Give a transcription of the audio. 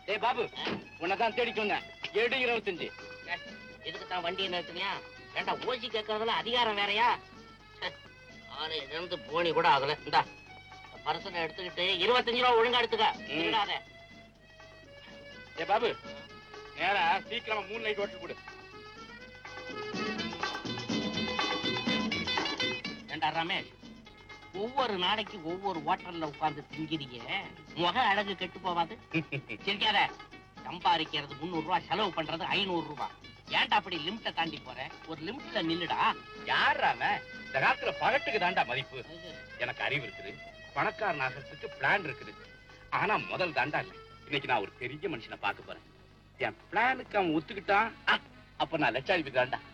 ஏய் பாபு உன்னதான் தேடிட்டு வந்தேன் ஏழு இருபத்தஞ்சு இதுக்கு தான் வண்டியை நிறுத்தினியா ஏண்டா ஓசி கேட்கறதுல அதிகாரம் வேறயா ச்சே, ஆளு இருந்து போனி கூட ஆகல இந்தா பர்சனை எடுத்துக்கிட்டு இருபத்தஞ்சு ரூபா ஒழுங்கா எடுத்துக்க ம். திருடாத ஏ பாபு நேரா சீக்கிரமா மூணு லைட் ஓட்டு கொடு ஏண்டா ரமேஷ் ஒவ்வொரு நாளைக்கு ஒவ்வொரு ஹோட்டல்ல உட்கார்ந்து திங்கிறீங்க முக அழகு கெட்டு போவாது சிரிக்காத சம்பாதிக்கிறது முந்நூறு ரூபாய் செலவு பண்றது ஐநூறு ரூபாய் ஏன்டா அப்படி லிமிட்ட தாண்டி போற ஒரு லிமிட்ல நில்லுடா யாராம இந்த காலத்துல பகட்டுக்கு தாண்டா மதிப்பு எனக்கு அறிவு இருக்குது பணக்காரன் ஆகிறதுக்கு பிளான் இருக்குது ஆனா முதல் தாண்டா இல்ல இன்னைக்கு நான் ஒரு பெரிய மனுஷனை பார்க்க போறேன் என் பிளானுக்கு அவன் ஒத்துக்கிட்டான் ஆ, அப்ப நான் லட்சாதிபதி தாண்டா